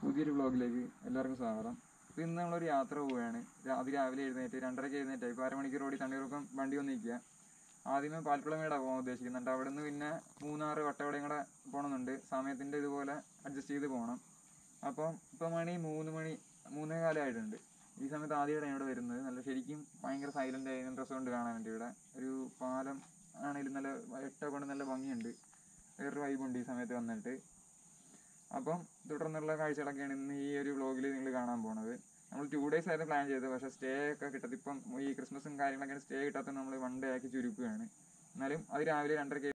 പുതിയൊരു വ്ളോഗിലേക്ക് എല്ലാവർക്കും സ്വാഗതം അപ്പോൾ ഇന്ന് നമ്മളൊരു യാത്ര പോവുകയാണ് രാ- അതിരാവിലെ എഴുന്നേറ്റ് രണ്ടരയ്ക്ക് എഴുന്നേറ്റ് ഇപ്പോൾ അരമണിക്കൂർ ഓടി തണ്ണീർക്കം വണ്ടി വന്ന് നിൽക്കുക ആദ്യമേ പാൽക്കുളമേടാ പോകാൻ ഉദ്ദേശിക്കുന്നുണ്ട് അവിടെ നിന്ന് പിന്നെ മൂന്നാറ് വട്ടവടയും കൂടെ പോകണമെന്നുണ്ട് സമയത്തിൻ്റെ ഇതുപോലെ അഡ്ജസ്റ്റ് ചെയ്ത് പോകണം അപ്പം ഇപ്പം മണി മൂന്ന് മണി മൂന്നേ കാലമായിട്ടുണ്ട് ഈ സമയത്ത് ആദ്യമായിട്ടാണ് ഇവിടെ വരുന്നത് നല്ല ശരിക്കും ഭയങ്കര സൈലൻ്റ് ആയി നല്ല രസമുണ്ട് കാണാനായിട്ട് ഇവിടെ ഒരു പാലം ആണെങ്കിലും നല്ല എട്ടൊക്കെ കൊണ്ട് നല്ല ഭംഗിയുണ്ട് വേറൊരു വൈബുണ്ട് ഈ സമയത്ത് വന്നിട്ട് അപ്പം തുടർന്നുള്ള കാഴ്ചകളൊക്കെയാണ് ഇന്ന് ഈ ഒരു വ്ളോഗിൽ നിങ്ങൾ കാണാൻ പോണത് നമ്മൾ ടു ഡേയ്സ് ആയിരുന്നു പ്ലാൻ ചെയ്തത് പക്ഷേ സ്റ്റേ ഒക്കെ കിട്ടത്തി ഇപ്പം ഈ ക്രിസ്മസും കാര്യങ്ങളൊക്കെ സ്റ്റേ കിട്ടാത്ത നമ്മൾ വൺ ഡേ ആക്കി ചുരുക്കുകയാണ് എന്നാലും അത് രാവിലെ രണ്ടരയ്ക്ക്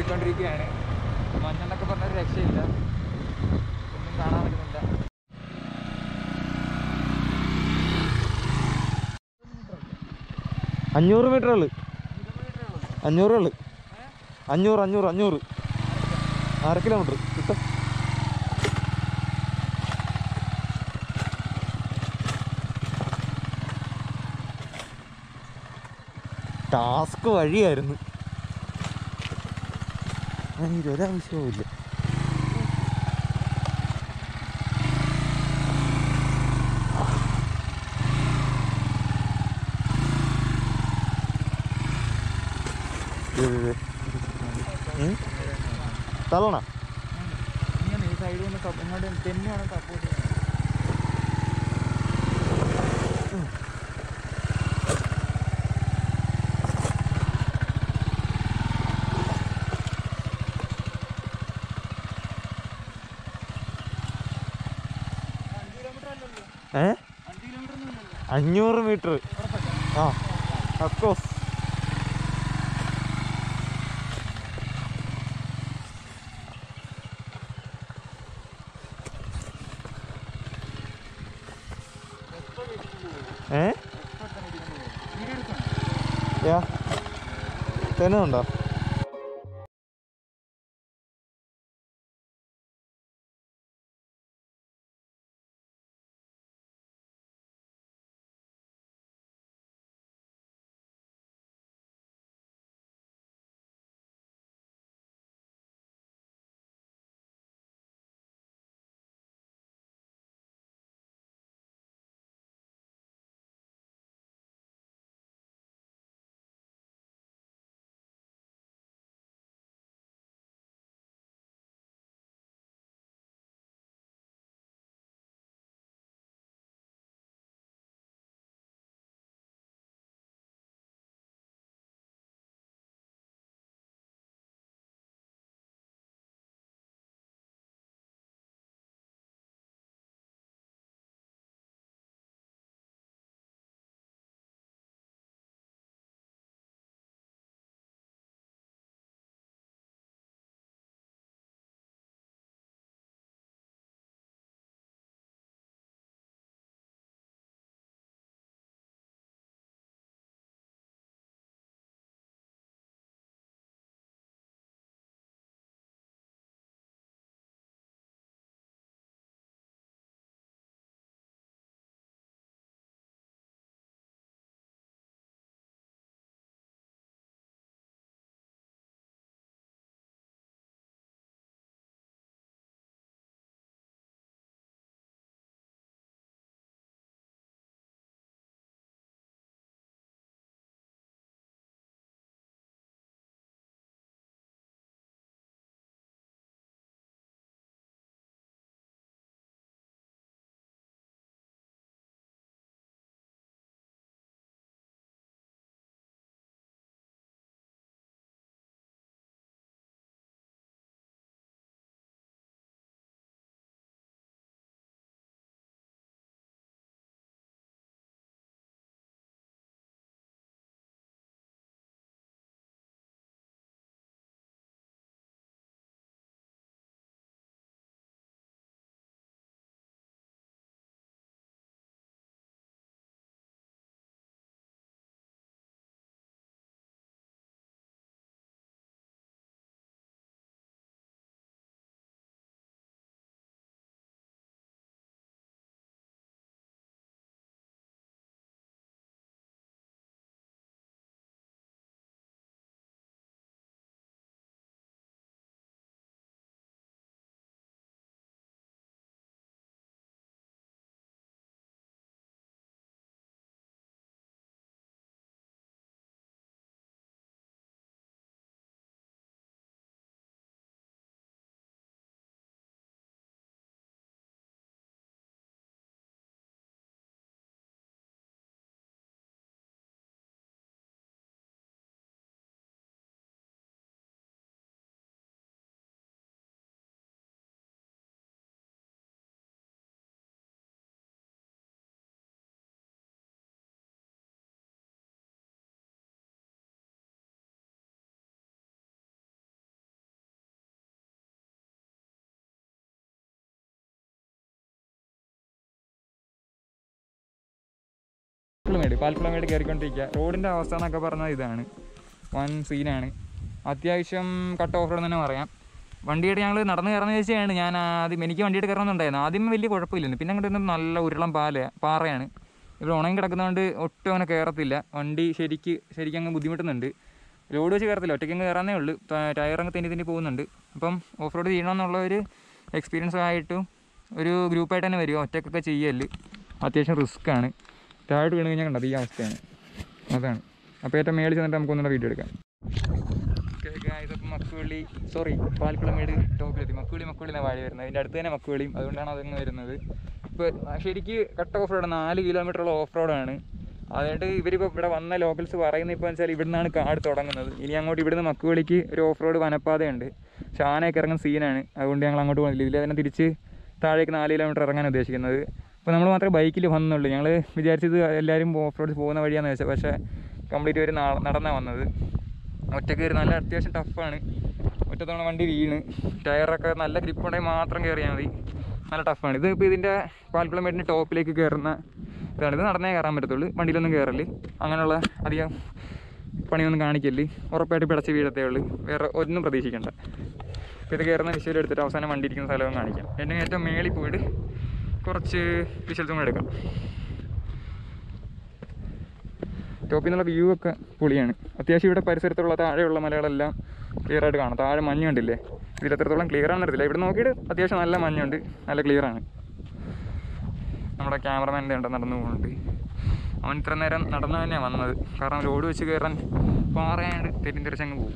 പോയിക്കൊണ്ടിരിക്കുകയാണ് മഞ്ഞെന്നൊക്കെ പറഞ്ഞൊരു രക്ഷയില്ല ഒന്നും കാണാൻ പറ്റുന്നില്ല അഞ്ഞൂറ് മീറ്റർ ഉള്ളു അഞ്ഞൂറ് ഉള്ളു അഞ്ഞൂറ് അഞ്ഞൂറ് അഞ്ഞൂറ് അര കിലോമീറ്റർ കിട്ടും ടാസ്ക് വഴിയായിരുന്നു അതിന് ഒരാവശ്യവും ഇല്ല തള്ളണ ഇങ്ങനെ ഈ സൈഡിൽ നിന്ന് സപ്പ- ഇങ്ങോട്ട് തന്നെയാണ് സപ്പോർട്ട് ചെയ്യുന്നത് ഏ അഞ്ച് കിലോമീറ്റർ ഒന്നും ഇല്ലല്ലോ അഞ്ഞൂറ് മീറ്റർ ആ അഫ്കോഴ്സ് ഏ വീഡിയോ എടുക്കണം യാ തരുന്നുണ്ടോ പാൽക്കുളമേട് പാൽക്കുളമേട് കയറിക്കൊണ്ടിരിക്കുക റോഡിൻ്റെ അവസ്ഥ എന്നൊക്കെ പറഞ്ഞാൽ ഇതാണ് വൻ സീനാണ് അത്യാവശ്യം കട്ട് ഓഫ് റോഡ് തന്നെ പറയാം വണ്ടിയായിട്ട് ഞങ്ങൾ നടന്ന് കയറുന്ന വെച്ചാണ് ഞാൻ ആദ്യം എനിക്ക് വണ്ടിയായിട്ട് കയറണമെന്നുണ്ടായിരുന്നു ആദ്യം വലിയ കുഴപ്പമില്ലായിരുന്നു പിന്നെ അങ്ങോട്ട് ഇരുന്നത് നല്ല ഉരുളം പാല പാറയാണ് ഇവിടെ ഉണങ്ങി കിടക്കുന്നതുകൊണ്ട് ഒട്ടും അങ്ങനെ കയറത്തില്ല വണ്ടി ശരിക്ക് ശരിക്കും അങ്ങ് ബുദ്ധിമുട്ടുന്നുണ്ട് ലോഡ് വെച്ച് കയറത്തില്ല ഒറ്റയ്ക്ക് അങ്ങ് കയറാനേ ഉള്ളൂ ട- ടയർ അങ്ങ് തെന്നി തെന്നി പോകുന്നുണ്ട് അപ്പം ഓഫ് റോഡ് ചെയ്യണമെന്നുള്ള ഒരു എക്സ്പീരിയൻസ് ആയിട്ടും ഒരു ഗ്രൂപ്പായിട്ട് തന്നെ വരിക ഒറ്റയ്ക്കൊക്കെ ചെയ്യല് അത്യാവശ്യം റിസ്ക് ആണ് താഴോട്ട് വീണ് കഴിഞ്ഞാൽ കണ്ടത് ഈ അവസ്ഥയാണ് അതാണ് അപ്പോൾ ഏറ്റവും മേളിൽ ചെന്നിട്ട് നമുക്ക് ഒന്നുകൂടെ വീഡിയോ എടുക്കാം ഇപ്പം മക്കുവള്ളി സോറി പാൽക്കുളമേട് ടോപ്പിലെത്തി മക്കുവള്ളി മക്കുവള്ളി എന്നാണ് വാഴ വരുന്നത് അതിൻ്റെ അടുത്ത് തന്നെ മക്കുവള്ളിയും അതുകൊണ്ടാണ് അതങ്ങ് വരുന്നത് ഇപ്പോൾ ശരിക്ക് കട്ട് ഓഫ് റോഡ് നാല് കിലോമീറ്ററുള്ള ഓഫ് റോഡാണ് അതുകൊണ്ട് ഇവരിപ്പോൾ ഇവിടെ വന്ന ലോക്കൽസ് പറയുന്നത് ഇപ്പോൾ വെച്ചാൽ ഇവിടെ നിന്നാണ് കാട് തുടങ്ങുന്നത് ഇനി അങ്ങോട്ട് ഇവിടുന്ന് മക്കുവള്ളിക്ക് ഒരു ഓഫ് റോഡ് വനപ്പാതയുണ്ട് പക്ഷേ ആനയൊക്കെ ഇറങ്ങുന്ന സീനാണ് അതുകൊണ്ട് ഞങ്ങൾ അങ്ങോട്ട് പോകുന്നില്ല ഇതിൽ തന്നെ തിരിച്ച് താഴേക്ക് നാല് കിലോമീറ്റർ ഇറങ്ങാൻ ഉദ്ദേശിക്കുന്നത് അപ്പോൾ നമ്മൾ മാത്രമേ ബൈക്കിൽ വന്നുള്ളൂ ഞങ്ങൾ വിചാരിച്ചത് എല്ലാവരും ഓഫ് റോഡ് പോകുന്ന വഴിയാണെന്ന് വെച്ചാൽ പക്ഷേ കംപ്ലീറ്റ് ഒരു നടന്നാണ് വന്നത് ഒറ്റ കയറി നല്ല അത്യാവശ്യം ടഫാണ് ഒറ്റ തവണ വണ്ടി വീണ് ടയറൊക്കെ നല്ല ഗ്രിപ്പ് ഉണ്ടെങ്കിൽ മാത്രം കയറിയാൽ മതി നല്ല ടഫാണ് ഇത് ഇപ്പോൾ ഇതിൻ്റെ പാൽക്കുളമേട്ടിൻ്റെ ടോപ്പിലേക്ക് കയറുന്ന ഇതാണ് ഇത് നടന്നേ കയറാൻ പറ്റത്തുള്ളൂ വണ്ടിയിലൊന്നും കയറല് അങ്ങനെയുള്ള അധികം പണിയൊന്നും കാണിക്കല് ഉറപ്പായിട്ട് പിടച്ച് വീഴത്തേ ഉള്ളൂ വേറെ ഒന്നും പ്രതീക്ഷിക്കണ്ട അപ്പോൾ ഇത് കയറുന്ന വിഷ്വൽ എടുത്തിട്ട് അവസാനം വണ്ടി ഇരിക്കുന്ന സ്ഥലവും കാണിക്കാം എന്നെ ഏറ്റവും മേളിൽ പോയിട്ട് കുറച്ച് വിഷ്വൽസും കൂടെ എടുക്കാം ടോപ്പിൽ നിന്നുള്ള വ്യൂ ഒക്കെ പൊളിയാണ് അത്യാവശ്യം ഇവിടെ പരിസരത്തുള്ള താഴെയുള്ള മലകളെല്ലാം ക്ലിയർ ആയിട്ട് കാണാം താഴെ മഞ്ഞ് കണ്ടില്ലേ ഇതിൽ എത്രത്തോളം ക്ലിയർ ആണെന്ന് അറിയത്തില്ല ഇവിടെ നോക്കിയിട്ട് അത്യാവശ്യം നല്ല മഞ്ഞുണ്ട് നല്ല ക്ലിയർ ആണ് നമ്മുടെ ക്യാമറമാൻ്റെ ഉണ്ട് നടന്നു പോകുന്നുണ്ട് അവൻ ഇത്ര നേരം നടന്നു തന്നെയാണ് വന്നത് കാരണം ലോഡ് വെച്ച് കയറാൻ പാറയാണ്ട് തെരും തിരിച്ചങ്ങ് പോകും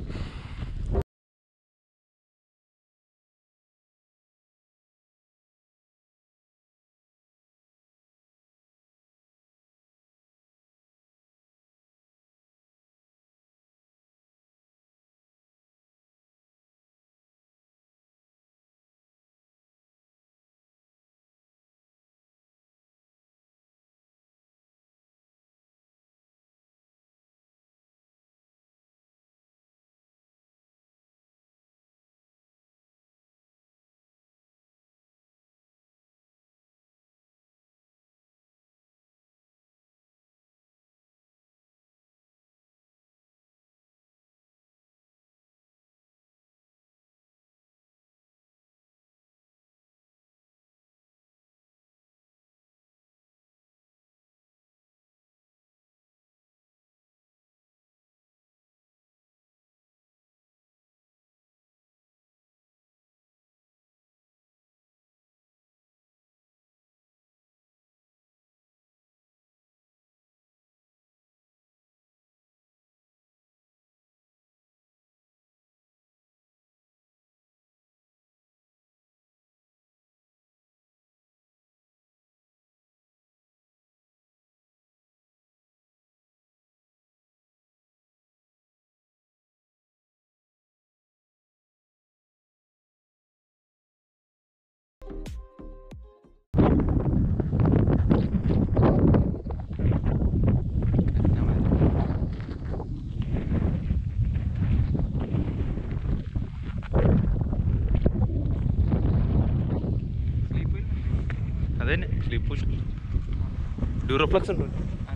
അത് തന്നെ സ്ലീപ്പ് ഡ്യൂറോഫ്ലക്സ് ഉണ്ട്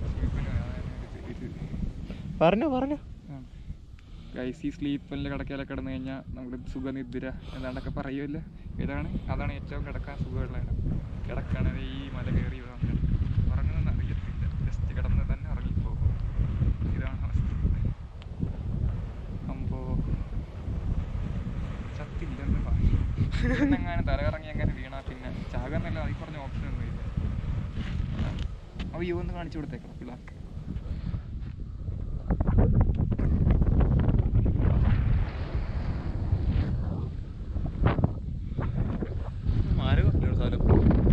പറഞ്ഞോ പറഞ്ഞോ ഗൈസ് ഈ സ്ലീപ്പിൽ കിടക്കയിലൊക്കെ കിടന്നു കഴിഞ്ഞാൽ നമുക്ക് സുഖനിദ്ര എന്താണ്ടൊക്കെ പറയുമല്ലോ ഇതാണ് അതാണ് ഏറ്റവും കിടക്കാൻ സുഖമുള്ള ഇടം കിടക്കണത് ഈ മല കയറി ഇവിടെ വന്ന് ഉറങ്ങുന്നെന്ന് അറിയത്തില്ല ജസ്റ്റ് കിടന്ന് തന്നെ ഉറങ്ങിപ്പോകും ഇതാണ് അവസ്ഥ അമ്പോ ചത്തില്ലെന്ന് പറഞ്ഞു എങ്ങനെ തലകറങ്ങി അങ്ങനെ വീണാ പിന്നെ ചാകാന്നല്ല അതിൽ പറഞ്ഞ ഓപ്ഷൻ ഒന്നും ഇല്ല അയ്യോ ഒന്ന് കാണിച്ചു കൊടുത്തേക്കണം പിള്ളേർക്ക് മാരകമല്ലേ സ്ഥലം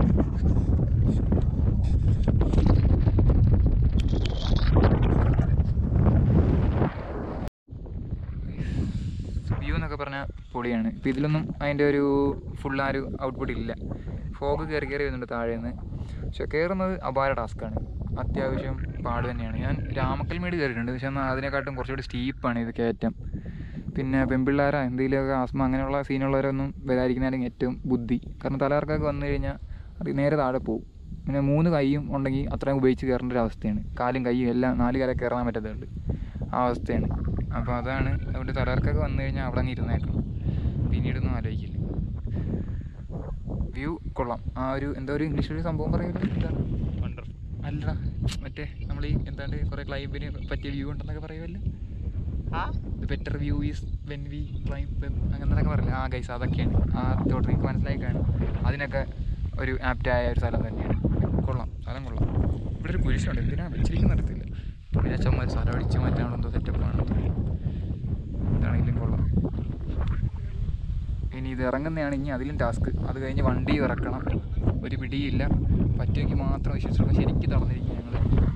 വ്യൂ എന്നൊക്കെ പറഞ്ഞാൽ പൊളിയാണ് ഇപ്പം ഇതിലൊന്നും അതിൻ്റെ ഒരു ഫുൾ ആ ഒരു ഔട്ട്പുട്ട് ഇല്ല ഫോഗ് കയറി കയറി വരുന്നുണ്ട് താഴേന്ന് പക്ഷെ കയറുന്നത് അപാര ടാസ്ക്കാണ് അത്യാവശ്യം പാട് തന്നെയാണ് ഞാൻ രാമക്കൽമേട് കയറിയിട്ടുണ്ട് പക്ഷെ എന്നാൽ അതിനെക്കാട്ടും കുറച്ചുകൂടി സ്റ്റീപ്പാണ് ഇത് കയറ്റം പിന്നെ പെൺപിള്ളേരാ എന്തെങ്കിലുമൊക്കെ ആസ്മ അങ്ങനെയുള്ള സീനുള്ളവരൊന്നും വരാതിരിക്കുന്നതായിരിക്കും ഏറ്റവും ബുദ്ധി കാരണം തലകർക്കൊക്കെ വന്നു കഴിഞ്ഞാൽ അത് നേരെ താഴെ പോകും പിന്നെ മൂന്ന് കൈയും ഉണ്ടെങ്കിൽ അത്രയും ഉപയോഗിച്ച് കയറേണ്ട ഒരു അവസ്ഥയാണ് കാലും കൈയും എല്ലാം നാല് കാലം കയറാൻ പറ്റാത്തതുണ്ട് ആ അവസ്ഥയാണ് അപ്പോൾ അതാണ് അതുകൊണ്ട് തലകർക്കൊക്കെ വന്നു കഴിഞ്ഞാൽ അവിടെ അങ്ങ് ഇരുന്നേക്കണം പിന്നീടൊന്നും ആലോചിക്കില്ല വ്യൂ കൊള്ളാം ആ ഒരു എന്താ ഒരു ഇംഗ്ലീഷ് ഒരു സംഭവം പറയുന്നത് എന്താണ് വണ്ടർഫുൾ അല്ല മറ്റേ നമ്മൾ ഈ എന്താണ്ട് കുറേ ക്ലൈമ്പിന് പറ്റിയ വ്യൂ ഉണ്ടെന്നൊക്കെ പറയുമല്ലോ the better view is when we climb അങ്ങനത്തെ പറയില്ല ആ ഗൈസ് അതൊക്കെയാണ് ആ തോട്ട് എനിക്ക് മനസ്സിലായി കാണും അതിനൊക്കെ ഒരു ആപ്റ്റായ ഒരു സ്ഥലം തന്നെയാണ് കൊള്ളാം സ്ഥലം കൊള്ളാം ഇവിടെ ഒരു കുരിശുണ്ട് എന്തിനാണ് വെച്ചിരിക്കുന്ന നടത്തില്ല പിന്നെ ചുമ്മാ ഒരു സ്ഥലം അടിച്ച് മാറ്റാനുള്ള എന്തോ സെറ്റപ്പ് ആണ് എന്താണെങ്കിലും കൊള്ളാം ഇനി ഇത് ഇറങ്ങുന്നതാണ് ഇനി അതിലും ടാസ്ക് അത് കഴിഞ്ഞ് വണ്ടി ഇറക്കണം ഒരു പിടിയില്ല പറ്റുമെങ്കിൽ മാത്രം വിശ്വസിച്ചു ശരിക്കും തളർന്നിരിക്കും ഞങ്ങൾ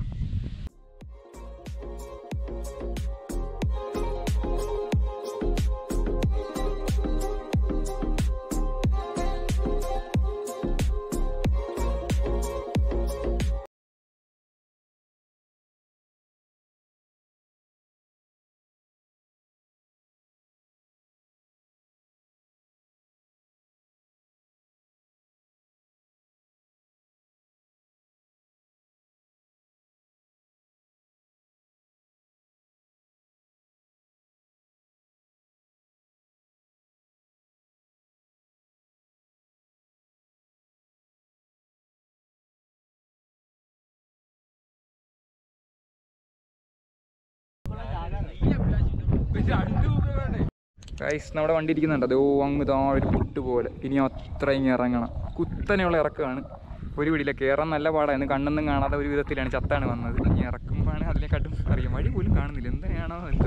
ഗൈസ് നമ്മുടെ വണ്ടി ഇരിക്കുന്നുണ്ട് അതോ അങ്ങ് താഴെ ഒരു പുട്ട് പോലെ ഇനി അത്ര ഇങ്ങ് ഇറങ്ങണം കുത്തനെയുള്ള ഇറക്കമാണ് ഒരു പിടിയില്ല കയറാൻ നല്ല പാടായിരുന്നു കണ്ണൊന്നും കാണാതെ ഒരു വിധത്തിലാണ് ചത്താണ് വന്നത് ഇനി ഇറക്കുമ്പോഴാണ് അതിനെക്കാട്ടും അറിയാം വഴി പോലും കാണുന്നില്ല എന്തിനാണോ എന്തോ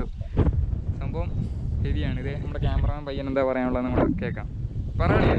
സംഭവം ഹെവിയാണ് ഇതേ നമ്മുടെ ക്യാമറമാൻ പയ്യൻ എന്താ പറയാനുള്ളത് നമ്മൾ കേൾക്കാം പറയണേ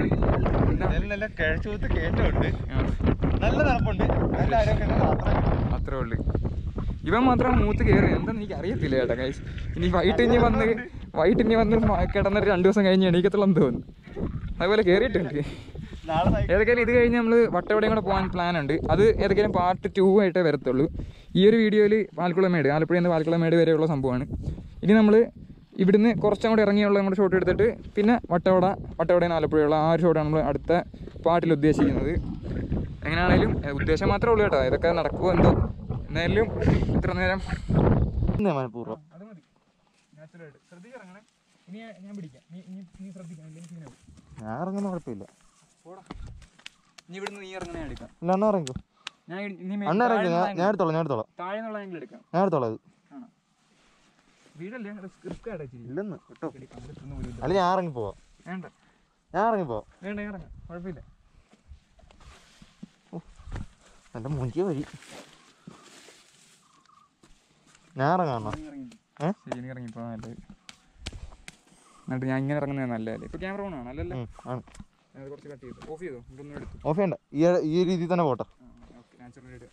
നല്ല കിഴച്ചുകൂത്ത് കയറ്റമുണ്ട് നല്ല തണുപ്പുണ്ട് നല്ല ആരോഗ്യം മാത്രമേ അത്രേ ഉള്ളു ഇവൻ മാത്രമാണ് മൂത്ത് കയറി എന്താന്ന് എനിക്ക് അറിയത്തില്ല ചേട്ടാ ഗൈസ് ഇനി വൈകിട്ട് ഇനി വന്ന് വൈകിട്ട് ഇനി വന്ന് മ- കിടന്നിട്ട് രണ്ടു ദിവസം കഴിഞ്ഞ് എണീക്കത്തുള്ള തോന്നുന്നു അതുപോലെ കയറിയിട്ടുണ്ട് നാളെ നൈ- ഏതൊക്കെയാലും ഇത് കഴിഞ്ഞ് നമ്മൾ വട്ടവടയും കൂടെ പോകാൻ പ്ലാൻ ഉണ്ട് അത് ഏതൊക്കെയാലും പാർട്ട് ടു ആയിട്ടേ വരത്തുള്ളൂ ഈ ഒരു വീഡിയോയിൽ പാൽക്കുളമേട് ആലപ്പുഴയിൽ നിന്ന് പാൽക്കുളമേട് വരെയുള്ള സംഭവമാണ് ഇനി നമ്മൾ ഇവിടുന്ന് കുറച്ചും കൂടെ ഇറങ്ങിയുള്ള കൂടെ ഷോട്ട് എടുത്തിട്ട് പിന്നെ വട്ടവട വട്ടവടയിൽ നിന്ന് ആലപ്പുഴയുള്ള ആ ഒരു ഷോട്ടാണ് നമ്മൾ അടുത്ത പാട്ടിൽ ഉദ്ദേശിക്കുന്നത് എങ്ങനെയാണെങ്കിലും ഏ, ഉദ്ദേശം മാത്രമേ ഉള്ളൂ കേട്ടോ ഇതൊക്കെ നടക്കുമോ എന്തോ എന്നാലും ഇത്ര നേരം ഇന്ന് മനഃപൂർവ്വം അത് മതി നാച്ചുറലായിട്ട് ശ്രദ്ധിച്ചിറങ്ങണേ ഇനി ഞാൻ പിടിക്കാം നീ നീ നീ ശ്രദ്ധിക്കണം ഇല്ലെങ്കിൽ സീനാവും ഞാൻ ഇറങ്ങുന്ന കുഴപ്പമില്ല പോടാ നീ ഇവിടുന്ന് നീ ഇറങ്ങണേ എടുക്കാം ഇല്ല അണ്ണ ഇറങ്ങിക്കോ ഞാൻ ഇ- നീ മേ- അണ്ണ ഇറങ്ങി ഞാൻ താഴെ ഞാൻ എടുത്തോളാം ഞാൻ എടുത്തോളാം താഴെ നിന്നുള്ള ആംഗിൾ എടുക്കാം ഞാൻ എടുത്തോളാം അത് ആണോ വീടല്ലേ റിസ്ക് റിസ്ക് അടച്ചിരി ഇല്ലെന്ന് കേട്ടോ എടുക്കാം എടുത്തൊന്നും പോലും ഇല്ല. അല്ല ഞാൻ ഇറങ്ങി പോവാം വേണ്ട ഞാൻ ഇറങ്ങി പോവാം വേണ്ട ഇറങ്ങാം കുഴപ്പമില്ല എൻ്റെ മുഞ്ചിയ വഴി ഞാൻ ഇറങ്ങാം അണ്ണാ നീ ഇറങ്ങി ഏ? ശരി നീ ഇറങ്ങി പോകാൻ നല്ലത് എന്നിട്ട് ഞാൻ ഇങ്ങനെ ഇറങ്ങുന്നത് നല്ലതല്ലേ ഇപ്പൊ ക്യാമറ ഓൺ ആണ് അല്ലല്ലേ ഉം, ആണ് ഞാൻ അത് കുറച്ച് കട്ട് ചെയ്തു ഓഫ് ചെയ്തോ ഇതൊന്നും എടുത്തു ഓഫ് ചെയ്യണ്ട ഈ ഈ രീതിയിൽ തന്നെ പോട്ടെ ഓക്കെ നാച്ചുറൽ ഇടുക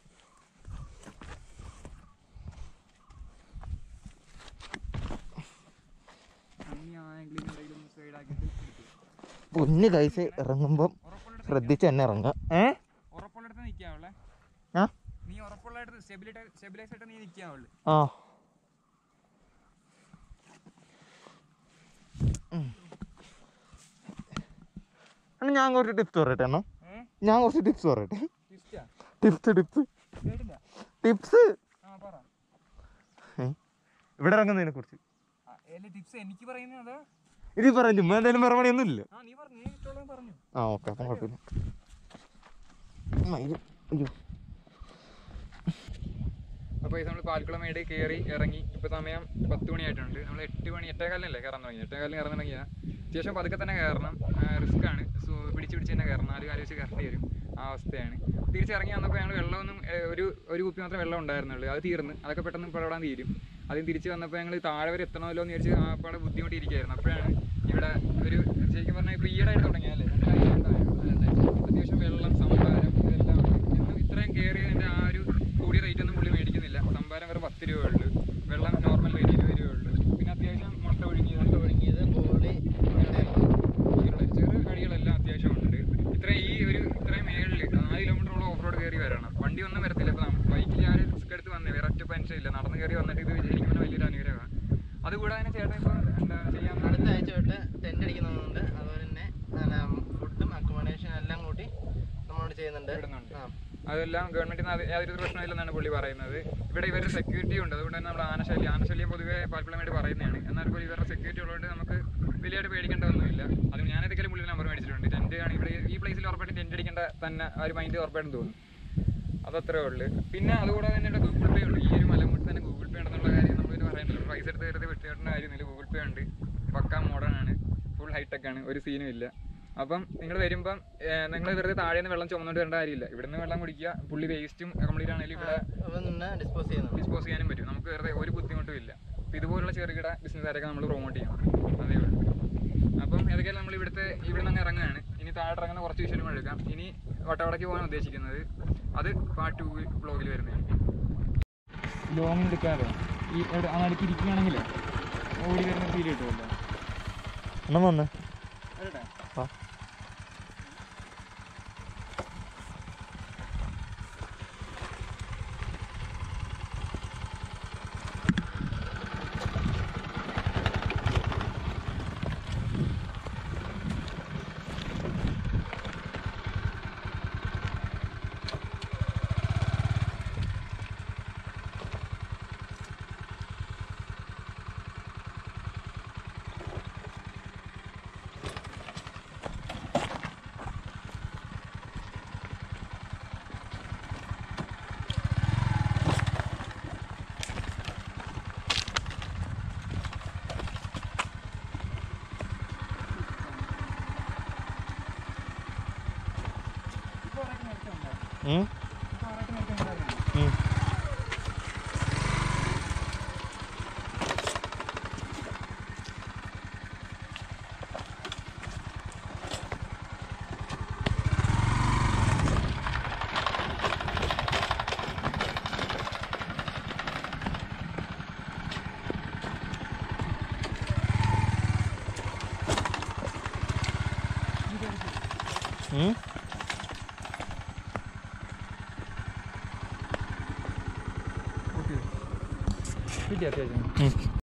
നീ ആ ആംഗിളിൽ എന്തെങ്കിലും സൈഡ് ആക്കിയിട്ട് എടുത്തു പൊന്ന് കൈസ് ഇറങ്ങുമ്പം ശ്രദ്ധിച്ച് തന്നെ ഇറങ്ങാം ഏ ഉറപ്പുള്ളിടത്ത് നിൽക്കാവുള്ളേ ആ നീ ഉറപ്പുള്ളിടത്ത് സ്റ്റെബിലിറ്റി സ്റ്റെബിലൈസ് ആയിട്ട് നീ നിൽക്കാവുള്ളൂ ആ അണ്ണാ ഞാൻ കുറച്ച് ടിപ്സ് പറയട്ടെ അണ്ണാ ഏഹ് ഞാൻ കുറച്ച് ടിപ്സ് പറയട്ടെ ട്വിസ്റ്റാ ടിപ്സ് ടിപ്സ് കേട്ടില്ല ടിപ്സ് ആ പറ ഇവിടെ ഇറങ്ങുന്നതിനെ കുറിച്ച് അല്ലെ ടിപ്സ് എനിക്ക് പറയുന്നത് അതാ ഇത് പറഞ്ഞു ചുമ്മാ എന്തായാലും വേറെ പണിയൊന്നും ഇല്ല ആ നീ പറഞ്ഞു നീ ഇഷ്ടമുള്ളത് പറഞ്ഞു ആ ഓക്കെ അപ്പം കുഴപ്പമില്ല മയില് അയ്യോ അപ്പോൾ ഇത് നമ്മൾ പാൽക്കുളമേട് കയറി ഇറങ്ങി ഇപ്പോൾ സമയം പത്ത് മണിയായിട്ടുണ്ട് നമ്മൾ എട്ട് മണി എട്ടേകാലിനല്ലേ കയറാൻ തുടങ്ങി എട്ടേകാലിന് കയറാൻ തുടങ്ങിയാൽ അത്യാവശ്യം പതുക്കെ തന്നെ കയറണം റിസ്ക് ആണ് സോ പിടിച്ച് പിടിച്ച് തന്നെ കയറണം നാല് കാലം വെച്ച് കയറേണ്ടി വരും ആ അവസ്ഥയാണ് തിരിച്ചിറങ്ങി വന്നപ്പോൾ ഞങ്ങൾ വെള്ളമൊന്നും ഏഹ്, ഒരു ഒരു കുപ്പി മാത്രമേ വെള്ളം ഉണ്ടായിരുന്നുള്ളൂ അത് തീർന്ന് അതൊക്കെ പെട്ടെന്ന് പെടാൻ തീരും ആദ്യം തിരിച്ച് വന്നപ്പോൾ ഞങ്ങൾ താഴെ വരെ എത്തണമല്ലോ എന്ന് വിചാരിച്ച് ആ പാടെ ബുദ്ധിമുട്ടിയിരിക്കുകയായിരുന്നു അപ്പോഴാണ് ഇവിടെ ഒരു ശരിക്കും പറഞ്ഞാൽ ഇപ്പോൾ ഈയിടെ ആയിട്ട് തുടങ്ങിയല്ലേ രണ്ടാഴ്ച ഉണ്ടായിരുന്നു. അത്യാവശ്യം വെള്ളം സംഭാരം ഇതെല്ലാം ഉണ്ട്. എന്നും ഇത്രയും കയറിയതിൻ്റെ ആ ഒരു കൂടിയ റേറ്റ് ഒന്നും പുള്ളി മേടിക്കുന്നില്ല സംഭാരം വെറും പത്ത് രൂപ ഉള്ളൂ വെള്ളം നോർമൽ റേറ്റ് ഇരുപത് രൂപ ഉള്ളൂ പിന്നെ അത്യാവശ്യം മുട്ട ഒഴുകിയത് മുട്ട ഒഴുകിയത് ബോളി ഇങ്ങനെയുള്ള ചെറു കടികളെല്ലാം അത്യാവശ്യം ഉണ്ട് ഇത്രയും ഈ ഒരു ഇത്രയും മേളിൽ നാല് കിലോമീറ്ററോളം ഓഫ് റോഡ് കയറി വരണം വണ്ടി ഒന്നും വരത്തില്ല ഇപ്പം ബൈക്കിൽ ഞാൻ റിസ്ക് എടുത്ത് വന്നേ വേറെ ഒറ്റ പെൻഷൻ നഷ്ടം കയറി വന്നിട്ട് ഇത് ശരിക്കും പറഞ്ഞാൽ വലിയൊരു അനുഗ്രഹമാണ് അതുകൂടാതെ ചേട്ടൻ ഇപ്പോൾ എന്താ ചെയ്യാൻ അടുത്ത ആഴ്ച തൊട്ട് ടെന്റ് അടിക്കുന്നുണ്ട് അതുപോലെ തന്നെ ഫുഡും അക്കോമഡേഷൻ എല്ലാം കൂട്ടി നമ്മളോട് ചെയ്യുന്നുണ്ട് ഇടുന്നുണ്ട്. ആ അതെല്ലാം ഗവൺമെന്റിന് അത് യാതൊരു പ്രശ്നമില്ലെന്നാണ് പുള്ളി പറയുന്നത് ഇവിടെ ഇവരുടെ സെക്യൂരിറ്റി ഉണ്ട് അതുകൊണ്ട് തന്നെ നമ്മുടെ ആനശല്യം ആനശല്യം പൊതുവെ പാൽക്കുളമായിട്ട് പറയുന്നതാണ് എന്നാൽ പോലും ഇവരുടെ സെക്യൂരിറ്റി ഉള്ളതുകൊണ്ട് നമുക്ക് വലിയായിട്ട് പേടിക്കേണ്ടതൊന്നുമില്ല അത് ഞാൻ ഏതെങ്കിലും പുള്ളി നമ്പർ മേടിച്ചിട്ടുണ്ട് ടെൻറ്റ് ആണ് ഇവിടെ ഈ പ്ലേസിൽ ഉറപ്പായിട്ടും ടെൻറ്റ് അടിക്കേണ്ട തന്നെ ആ ഒരു മൈൻഡ് ഉറപ്പായിട്ടും തോന്നും അതത്രേ ഉള്ളൂ പിന്നെ അതുകൂടാതെ തന്നെ ഇവിടെ ഗൂഗിൾ പേ ഉണ്ട് ഈ ഒരു മലമുട്ട് തന്നെ ഗൂഗിൾ പേ ഉണ്ടെന്നുള്ള കാര്യം നമ്മളിത് പറയണ്ടല്ലോ പൈസ എടുത്ത് വെറുതെ വിട്ടുകേട്ടേണ്ട കാര്യമൊന്നുമില്ല ഗൂഗിൾ പേ ഉണ്ട് പക്കാ മോഡേൺ ആണ് ഫുൾ ഹൈടെക് ആണ് ഒരു സീനും ഇല്ല അപ്പം നിങ്ങൾ വരുമ്പം നിങ്ങൾ വെറുതെ താഴെ നിന്ന് വെള്ളം ചുമന്നുകൊണ്ട് വരേണ്ട കാര്യമില്ല ഇവിടുന്ന് വെള്ളം കുടിക്കുക പുള്ളി വേസ്റ്റും കംപ്ലീറ്റ് ആണെങ്കിലും ഇവിടെ അപ്പം തന്നെ ഡിസ്പോസ് ചെയ്യുന്നുണ്ട് ഡിസ്പോസ് ചെയ്യാനും പറ്റും നമുക്ക് വെറുതെ ഒരു ബുദ്ധിമുട്ടും ഇല്ല അപ്പം ഇതുപോലുള്ള ചെറുകിട ബിസിനസ്സുകാരൊക്കെ നമ്മൾ പ്രൊമോട്ട് ചെയ്യണം അതേ ഉള്ളൂ അപ്പം ഏതൊക്കെയാലും നമ്മൾ ഇവിടുത്തെ ഇവിടെ നിന്ന് ഇറങ്ങുകയാണ് ഇനി താഴെ ഇറങ്ങുന്ന കുറച്ച് വിഷയം എടുക്കാം ഇനി വട്ടവടയ്ക്ക് പോകാൻ ഉദ്ദേശിക്കുന്നത് അത് പാർട്ട് ടു ബ്ലോഗിൽ വരുന്നതാണ് ലോങ് എടുക്കാതെ ഈ എവിടെ ആ നടുക്ക് ഇരിക്കുകയാണെങ്കിൽ ഓടി വരുന്ന ഫീൽ കിട്ടുമല്ലോ അണ്ണൻ വന്ന് വരട്ടെ വാ ഉം. ഉം. ഉം. ഓക്കെ കിട്ടി അത്യാവശ്യം ഉം.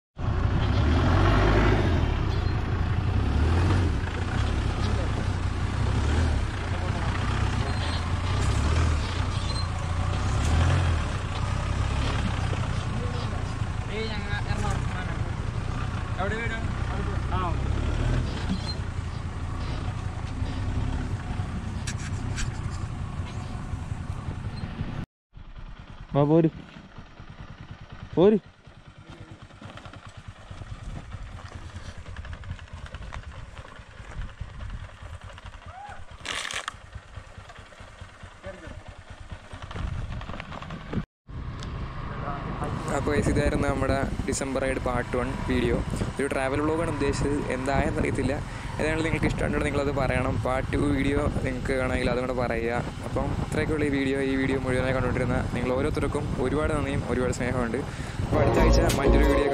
ഏയ് ഞങ്ങൾ എറണാകുളം എവിടെ വീട് ആ വാ പോര് പോര് അപ്പോൾ ഇതായിരുന്നു നമ്മുടെ ഡിസംബർ ആയിട്ട് പാർട്ട് വൺ വീഡിയോ ഒരു ട്രാവൽ വ്ളോഗാണ് ഉദ്ദേശിച്ചത് എന്തായെന്ന് അറിയത്തില്ല ഏതായാലും നിങ്ങൾക്ക് ഇഷ്ടമുണ്ടെങ്കിൽ നിങ്ങളത് പറയണം പാർട്ട് ടു വീഡിയോ നിങ്ങൾക്ക് വേണമെങ്കിൽ അതും കൂടെ പറയുക അപ്പം ഇത്രയൊക്കെയുള്ള ഈ വീഡിയോ ഈ വീഡിയോ മുഴുവനായി കണ്ടുകൊണ്ടിരുന്ന നിങ്ങൾ ഓരോരുത്തർക്കും ഒരുപാട് നന്ദിയും ഒരുപാട് സ്നേഹമുണ്ട് അപ്പോൾ അടുത്ത ആഴ്ച മറ്റൊരു വീഡിയോ